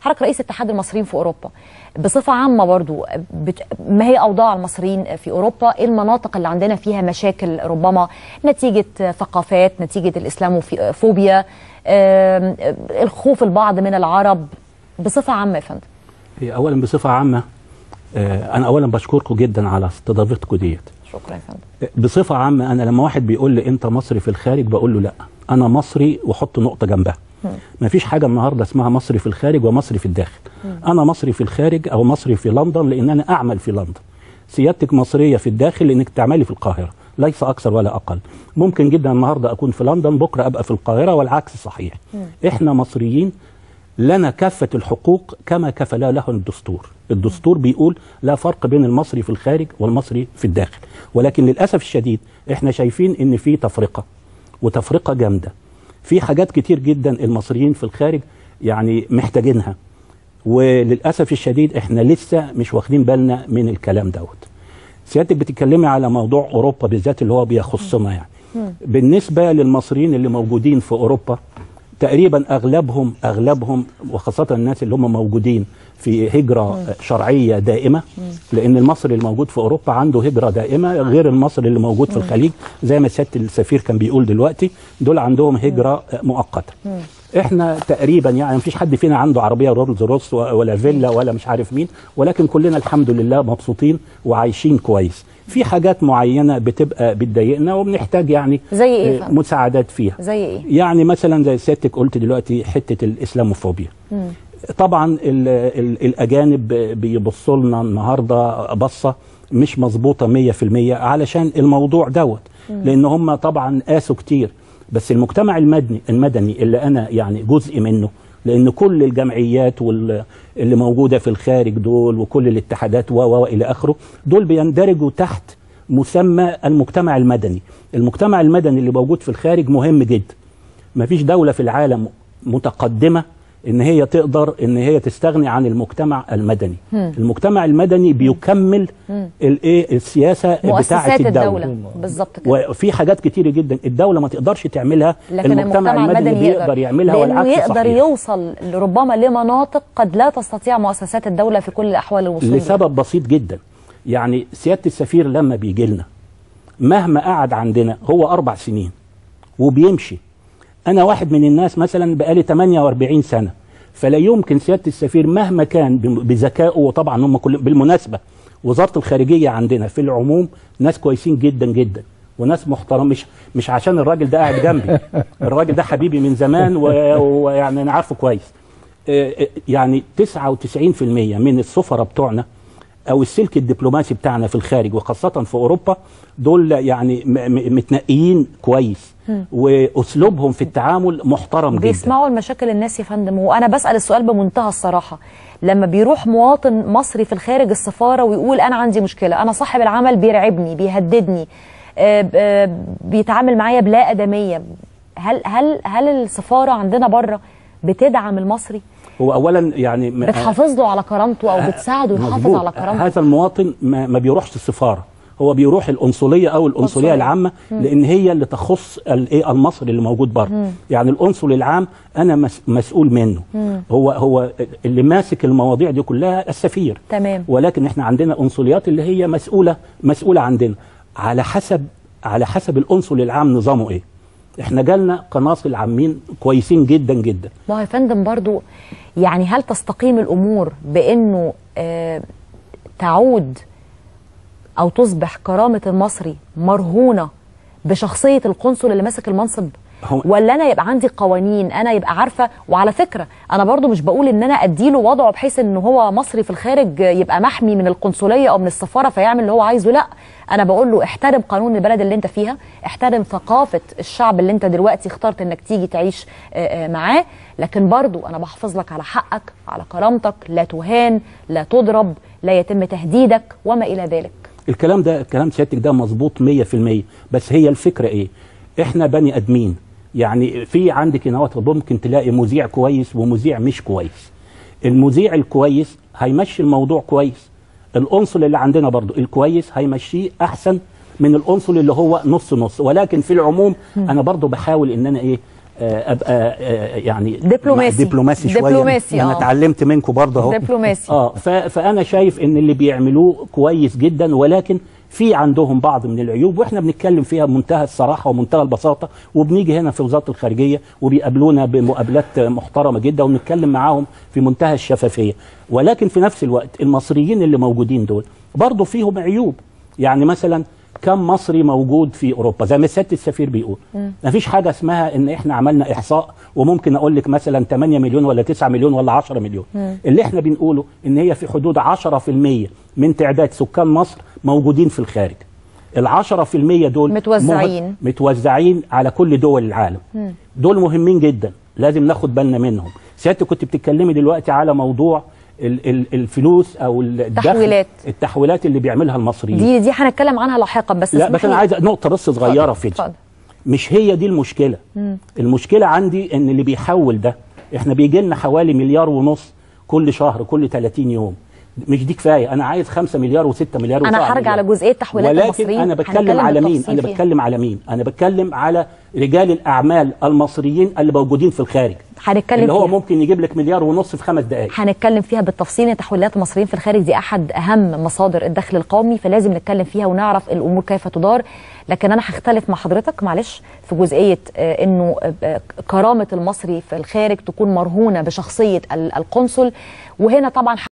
حضرتك رئيس اتحاد المصريين في اوروبا بصفه عامه برضو بت... ما هي اوضاع المصريين في اوروبا ايه المناطق اللي عندنا فيها مشاكل ربما نتيجه ثقافات نتيجه الاسلاموفوبيا آم، الخوف البعض من العرب بصفه عامه يا فندم هي اولا بصفه عامه آه، انا اولا بشكركم جدا على استضافتكم ديت شكرا يا فندم بصفه عامه انا لما واحد بيقول لي انت مصري في الخارج بقول له لا انا مصري واحط نقطه جنبها ما فيش حاجه النهارده اسمها مصري في الخارج ومصري في الداخل انا مصري في الخارج او مصري في لندن لان انا اعمل في لندن سيادتك مصريه في الداخل لانك تعملي في القاهره ليس اكثر ولا اقل ممكن جدا النهارده اكون في لندن بكره ابقى في القاهره والعكس صحيح احنا مصريين لنا كافة الحقوق كما كفلا له الدستور الدستور بيقول لا فرق بين المصري في الخارج والمصري في الداخل ولكن للأسف الشديد احنا شايفين ان في تفرقة وتفرقة جامدة في حاجات كتير جدا المصريين في الخارج يعني محتاجينها وللأسف الشديد احنا لسه مش واخدين بالنا من الكلام دوت سيادتك بتتكلمي على موضوع أوروبا بالذات اللي هو بيخصنا يعني بالنسبة للمصريين اللي موجودين في أوروبا تقريبا اغلبهم اغلبهم وخاصه الناس اللي هم موجودين في هجره شرعيه دائمه لان المصري الموجود في اوروبا عنده هجره دائمه غير المصري اللي موجود في الخليج زي ما سياده السفير كان بيقول دلوقتي دول عندهم هجره مؤقته احنا تقريبا يعني مفيش حد فينا عنده عربيه رولز روس ولا فيلا ولا مش عارف مين ولكن كلنا الحمد لله مبسوطين وعايشين كويس في حاجات معينه بتبقى بتضايقنا وبنحتاج يعني زي إيه آه، فندم؟ مساعدات فيها زي ايه يعني مثلا زي سيادتك قلت دلوقتي حته الاسلاموفوبيا طبعا ال ال الاجانب بيبصوا لنا النهارده بصه مش مظبوطه 100% علشان الموضوع دوت لان هم طبعا قاسوا كتير بس المجتمع المدني المدني اللي انا يعني جزء منه لان كل الجمعيات وال- اللي موجوده في الخارج دول وكل الاتحادات و و الى اخره دول بيندرجوا تحت مسمى المجتمع المدني المجتمع المدني اللي موجود في الخارج مهم جدا ما فيش دولة في العالم متقدمة ان هي تقدر ان هي تستغني عن المجتمع المدني المجتمع المدني بيكمل الايه السياسة بتاعة مؤسسات الدولة, الدوله بالظبط كده وفي حاجات كتير جدا الدولة ما تقدرش تعملها لكن المجتمع, المدني بيقدر يعملها لانه والعكس يقدر صحيح يوصل ربما لمناطق قد لا تستطيع مؤسسات الدوله في كل الاحوال الوصول لها. لسبب بسيط جدا يعني سيادة السفير لما بيجي لنا مهما قعد عندنا هو أربع سنين وبيمشي أنا واحد من الناس مثلا بقالي 48 سنة فلا يمكن سيادة السفير مهما كان ب- بذكائه وطبعا هم كل بالمناسبة وزارة الخارجية عندنا في العموم ناس كويسين جدا جدا وناس محترم مش مش عشان الراجل ده قاعد جنبي الراجل ده حبيبي من زمان و- ويعني انا عارفه كويس آه، آه، يعني 99% من السفراء بتوعنا او السلك الدبلوماسي بتاعنا في الخارج وخاصه في اوروبا دول يعني م- م- متنقيين كويس واسلوبهم في التعامل محترم جدا بيسمعوا المشاكل الناس يا فندم وانا بسال السؤال بمنتهى الصراحه لما بيروح مواطن مصري في الخارج السفاره ويقول انا عندي مشكله انا صاحب العمل بيرعبني بيهددني آه، آه، بيتعامل معايا بلا ادميه هل هل هل السفاره عندنا بره بتدعم المصري هو اولا يعني م- بتحافظ له على كرامته او بتساعده يحافظ مظبوط. على كرامته هذا المواطن ما, ما بيروحش السفاره هو بيروح القنصليه او القنصليه قنصلية. العامه لان هي اللي تخص الايه المصري اللي موجود بره يعني القنصل العام انا مس مسؤول منه هو هو اللي ماسك المواضيع دي كلها السفير تمام. ولكن احنا عندنا قنصليات اللي هي مسؤوله مسؤوله عندنا على حسب على حسب القنصل العام نظامه ايه احنا جالنا قناصل عامين كويسين جدا جدا ما هو يا فندم برضو يعني هل تستقيم الامور بانه آه تعود او تصبح كرامه المصري مرهونه بشخصيه القنصل اللي ماسك المنصب هو- ولا انا يبقى عندي قوانين انا يبقى عارفه وعلى فكره انا برضو مش بقول ان انا اديله وضعه بحيث ان هو مصري في الخارج يبقى محمي من القنصليه او من السفاره فيعمل اللي هو عايزه لا انا بقول له احترم قانون البلد اللي انت فيها احترم ثقافه الشعب اللي انت دلوقتي اخترت انك تيجي تعيش آه، آه، معاه لكن برضو انا بحافظ لك على حقك على كرامتك لا تهان لا تضرب لا يتم تهديدك وما الى ذلك الكلام ده كلام سيادتك ده مظبوط 100% بس هي الفكره ايه احنا بني ادمين يعني في عندك هنا ممكن تلاقي مذيع كويس ومذيع مش كويس المذيع الكويس هيمشي الموضوع كويس القنصل اللي عندنا برضو الكويس هيمشيه احسن من القنصل اللي هو نص نص ولكن في العموم انا برضو بحاول ان انا ايه آه، ابقى آه، يعني دبلوماسي. دبلوماسي شويه دبلوماسي، انا آه. اتعلمت منكم برضه اهو دبلوماسي. اه ف- فانا شايف ان اللي بيعملوه كويس جدا ولكن في عندهم بعض من العيوب واحنا بنتكلم فيها بمنتهى الصراحه ومنتهى البساطه وبنيجي هنا في وزاره الخارجيه وبيقابلونا بمقابلات محترمه جدا وبنتكلم معاهم في منتهى الشفافيه ولكن في نفس الوقت المصريين اللي موجودين دول برضه فيهم عيوب يعني مثلا كم مصري موجود في اوروبا زي ما سياده السفير بيقول ما فيش حاجه اسمها ان احنا عملنا احصاء وممكن اقول لك مثلا 8 مليون ولا 9 مليون ولا 10 مليون اللي احنا بنقوله ان هي في حدود 10% من تعداد سكان مصر موجودين في الخارج ال 10% دول متوزعين. مه- متوزعين على كل دول العالم دول مهمين جدا لازم ناخد بالنا منهم سيادتك كنت بتتكلمي دلوقتي على موضوع ال- ال- الفلوس او الدخل تحويلات. التحويلات اللي بيعملها المصريين دي دي هنتكلم عنها لاحقا بس لا اسمح بس انا لي- عايز نقطه بس صغيره في دي اتفضل. مش هي دي المشكله المشكله عندي ان اللي بيحول ده احنا بيجي لنا حوالي مليار ونص كل شهر كل 30 يوم مش دي كفايه انا عايز 5 مليار و6 مليار أنا و7 هرجع مليار. لجزئية تحويلات ولكن المصريين. انا هنتكلم بتكلم على مين بالتفصيل انا فيها. بتكلم على مين انا بتكلم على رجال الاعمال المصريين اللي موجودين في الخارج هنتكلم اللي هو فيها. ممكن يجيب لك مليار ونص في خمس دقائق هنتكلم فيها بالتفصيل إن تحويلات المصريين في الخارج دي احد اهم مصادر الدخل القومي فلازم نتكلم فيها ونعرف الامور كيف تدار لكن انا هختلف مع حضرتك معلش في جزئيه آه، انه آه، كرامه المصري في الخارج تكون مرهونه بشخصيه ال- القنصل وهنا طبعا